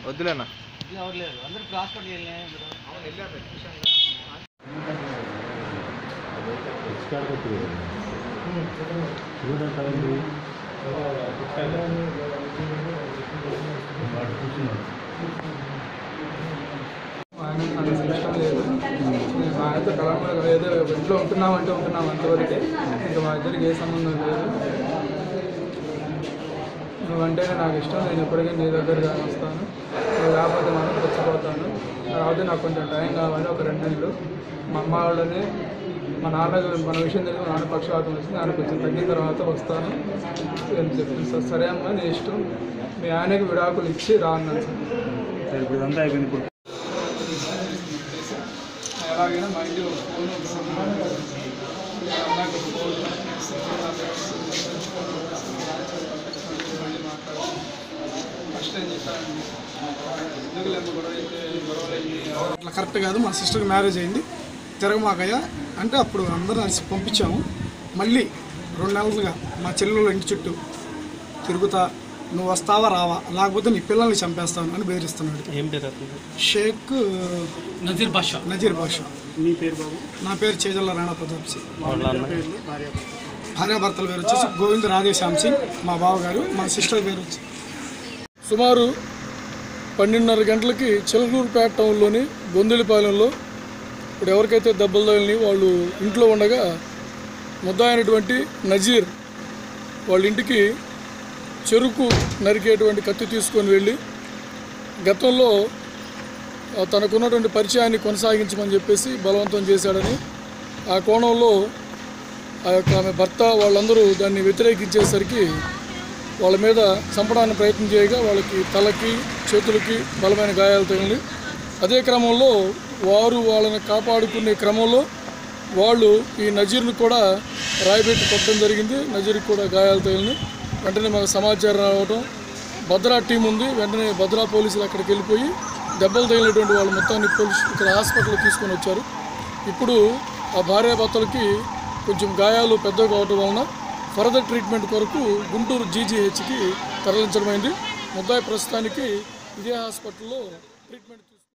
వద్దులేనా ఎవరు లేరు అందరూ హాస్పిటల్ వెళ్ళినాయి ఆయన నాకు అసలు ఇష్టం లేదు నేను ఆయనతో కలవడం ఏదో ఇంట్లో ఉంటున్నామంటే ఉంటున్నాం అంతవరకే ఇంకా మా ఇద్దరికి ఏ సంబంధం లేదు నువ్వంటేనే నాకు ఇష్టం నేను ఎప్పటికీ నీ దగ్గరగా వస్తాను నువ్వు లేకపోతే మాత్రం తెచ్చిపోతాను కాకపోతే నాకు కొంచెం టైం కావాలి ఒక రెండు నెలలు మా అమ్మ వాళ్ళని మా నాన్న మన విషయం తెలిసి మా నాన్న పక్షవాతం వచ్చింది నాన్న కొంచెం తగ్గిన తర్వాత వస్తాను అని చెప్పింది సార్ సరే అమ్మా నీ ఇష్టం మీ ఆయనకి విడాకులు ఇచ్చి రా అన్నాను సార్ ఇప్పుడు ఇదంతా అయిపోయింది ఇప్పుడు ఎలాగైనా మా ఇంటికి ఒక ఫోన్ ఒక సినిమా నాకు ఒక ఫోన్ మళ్ళీ మాట్లాడాలి ఫస్ట్ ఏం చెప్పాను ఎందుకు లేదు గొడవ అయితే గొడవలు అయ్యి అట్లా కరెక్ట్ కాదు మా సిస్టర్కి మ్యారేజ్ అయింది తిరగమాకయ్య అంటే అప్పుడు అందరం కలిసి పంపించాము మళ్ళీ రెండు నెలలుగా మా చెల్లెళ్ళ ఇంటి చుట్టూ తిరుగుతా నువ్వు వస్తావా రావా లేకపోతే నీ పిల్లల్ని చంపేస్తాను అని బెదిరిస్తున్నాడు ఏం పేరు అతను షేక్ నజీర్ బాషా నజీర్ బాషా మీ పేరు బాబు నా పేరు చేజల్ల రాణా ప్రతాప్ సింగ్ వాళ్ళ అన్న భార్యాభర్తల పేరు వచ్చేసి గోవింద్ రాధేశ్యామ్ సింగ్ మా బావగారు మా సిస్టర్ పేరు వచ్చి సుమారు పన్నెండున్నర గంటలకి చిలకలూరుపేట టౌన్లోని బొందెలిపాలెంలో ఇప్పుడు ఎవరికైతే దెబ్బలు తగిలినాయి వాళ్ళు ఇంట్లో ఉండగా ముద్దాయినటువంటి నజీర్ వాళ్ళ ఇంటికి చెరుకు నరికేటువంటి కత్తి తీసుకొని వెళ్ళి గతంలో ఆ, తనకున్నటువంటి పరిచయాన్ని కొనసాగించమని చెప్పేసి బలవంతం చేశాడని ఆ కోణంలో ఆ యొక్క ఆమె భర్త వాళ్ళందరూ దాన్ని వ్యతిరేకించేసరికి వాళ్ళ మీద చంపడానికి ప్రయత్నం చేయగా వాళ్ళకి తలకి చేతులకి బలమైన గాయాలు తగిలి అదే క్రమంలో వారు వాళ్ళని కాపాడుకునే క్రమంలో వాళ్ళు ఈ నజీర్ను కూడా రాయబెట్టి కొట్టడం జరిగింది నజీర్కి కూడా గాయాలు తగిలినాయి వెంటనే మాకు సమాచారం రావడం భద్రా టీం ఉంది వెంటనే భద్రా పోలీసులు అక్కడికి వెళ్ళిపోయి దెబ్బలు తగిలినటువంటి వాళ్ళు మొత్తాన్ని పోలీసు ఇక్కడ హాస్పిటల్కి తీసుకొని వచ్చారు ఇప్పుడు ఆ భార్యాభర్తలకి కొంచెం గాయాలు పెద్దగా కావటం వలన ఫర్దర్ ట్రీట్మెంట్ కొరకు గుంటూరు జీజీహెచ్కి తరలించడమైంది ముద్దాయి ప్రస్తుతానికి ఇదే హాస్పిటల్లో ట్రీట్మెంట్